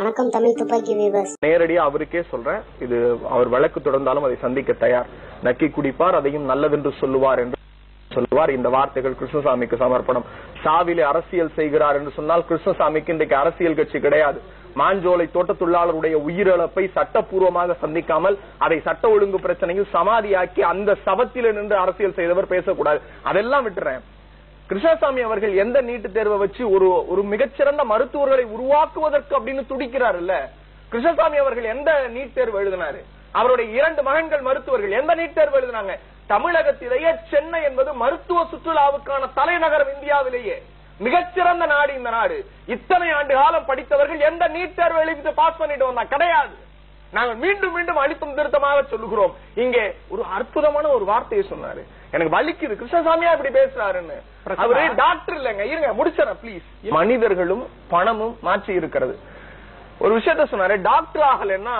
வணக்கம் தமிழ் துப்பாக்கி வீவர்ஸ் நேரடியா அவருக்கே சொல்றேன் இது அவர் வழக்கு தொடர்ந்தாலும் அதை சந்திக்க தயார் நக்கி குடிப்பார் அதையும் நல்லதென்று சொல்லுவார் என்று சொல்லுவார் இந்த வார்த்தைகள் கிருஷ்ணசாமிக்கு சமர்ப்பணம் சாவிலே அரசியல் செய்கிறார் என்று சொன்னால் கிருஷ்ணசாமிக்கு இன்றைக்கு அரசியல் கட்சி கிடையாது மாஞ்சோலை தோட்ட தொழிலாளருடைய உயிரிழப்பை சட்டப்பூர்வமாக சந்திக்காமல் அதை சட்ட ஒழுங்கு பிரச்சனையில் சமாதியாக்கி அந்த சவத்தில நின்று அரசியல் செய்தவர் பேசக்கூடாது அதெல்லாம் விட்டுறேன் கிருஷ்ணசாமி அவர்கள் எந்த நீட்டு தேர்வை வச்சு ஒரு ஒரு மிகச்சிறந்த மருத்துவர்களை உருவாக்குவதற்கு அப்படின்னு துடிக்கிறார் இல்ல கிருஷ்ணசாமி அவர்கள் எந்த நீட் தேர்வு எழுதினாரு அவருடைய இரண்டு மகன்கள் மருத்துவர்கள் எந்த நீட் தேர்வு எழுதினாங்க தமிழகத்திலேயே சென்னை என்பது மருத்துவ சுற்றுலாவுக்கான தலைநகரம் இந்தியாவிலேயே மிகச்சிறந்த நாடு இந்த நாடு இத்தனை ஆண்டு காலம் படித்தவர்கள் எந்த நீட் தேர்வு எழுதி பாஸ் பண்ணிட்டு வந்தா கிடையாது நாங்கள் மீண்டும் மீண்டும் அழுத்தம் திருத்தமாக சொல்லுகிறோம் இங்கே ஒரு அற்புதமான ஒரு வார்த்தையை சொன்னாரு எனக்கு வலிக்குது கிருஷ்ணசாமியா இப்படி பேசுறாருன்னு அவரு டாக்டர் இல்லங்க இருங்க முடிச்சிடறேன் ப்ளீஸ் மனிதர்களும் பணமும் மாற்றி இருக்கிறது ஒரு விஷயத்த சொன்னாரு டாக்டர் ஆகலைன்னா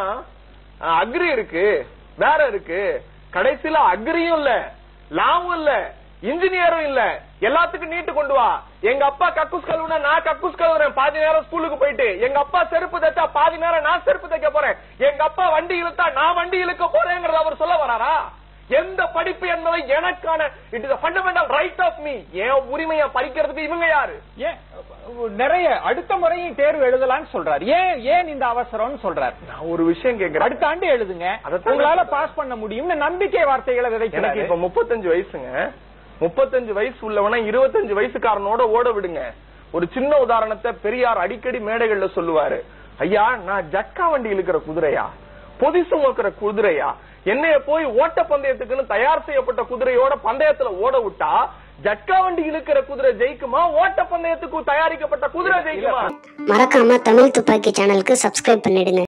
அக்ரி இருக்கு வேற இருக்கு கடைசியில அக்ரியும் இல்ல லாவும் இல்ல இன்ஜினியரும் இல்ல எல்லாத்துக்கும் நீட்டு கொண்டு வா எங்க அப்பா கக்கூஸ் கழுவுனா நான் கக்கூஸ் கழுவுறேன் பாதி நேரம் ஸ்கூலுக்கு போயிட்டு எங்க அப்பா செருப்பு தைச்சா பாதி நேரம் நான் செருப்பு தைக்க போறேன் எங்க அப்பா வண்டி இழுத்தா நான் வண்டி இழுக்க போறேங்கிறத அவர் சொல்ல வராரா எந்த படிப்பு என்பதை எனக்கான it is fundamental right of me என் உரிமையை பறிக்கிறதுக்கு இவங்க யாரு ஏன் நிறைய அடுத்த முறையும் தேர்வு எழுதலாம்னு சொல்றாரு ஏன் ஏன் இந்த அவசரம்னு சொல்றாரு நான் ஒரு விஷயம் கேக்குறேன் அடுத்த ஆண்டு எழுதுங்க அதைத்தான் உங்களால சொல்றேன். பாஸ் பண்ண முடியும்னு நம்பிக்கை வார்த்தைகளை எனக்கு விதைக்கிறாரு இப்ப முப்பத்தஞ்சு வயசுங்க முப்பத்தஞ்சு வயசு உள்ளவன இருபத்தஞ்சு வயசுக்காரனோட ஓட விடுங்க ஒரு சின்ன உதாரணத்தை பெரியார் அடிக்கடி மேடைகள்ல சொல்லுவாரு ஐயா நான் ஜட்கா வண்டி இழுக்கிற குதிரையா பொதி சுமக்கிற குதிரையா என்னைய போய் ஓட்ட பந்தயத்துக்குன்னு தயார் செய்யப்பட்ட குதிரையோட பந்தயத்துல ஓட விட்டா ஜட்கா வண்டி இழுக்கிற குதிரை ஜெயிக்குமா ஓட்ட பந்தயத்துக்கு தயாரிக்கப்பட்ட குதிரை ஜெயிக்குமா மறக்காம தமிழ் துப்பாக்கி சேனலுக்கு சப்ஸ்கிரைப் பண்ணிடுங்க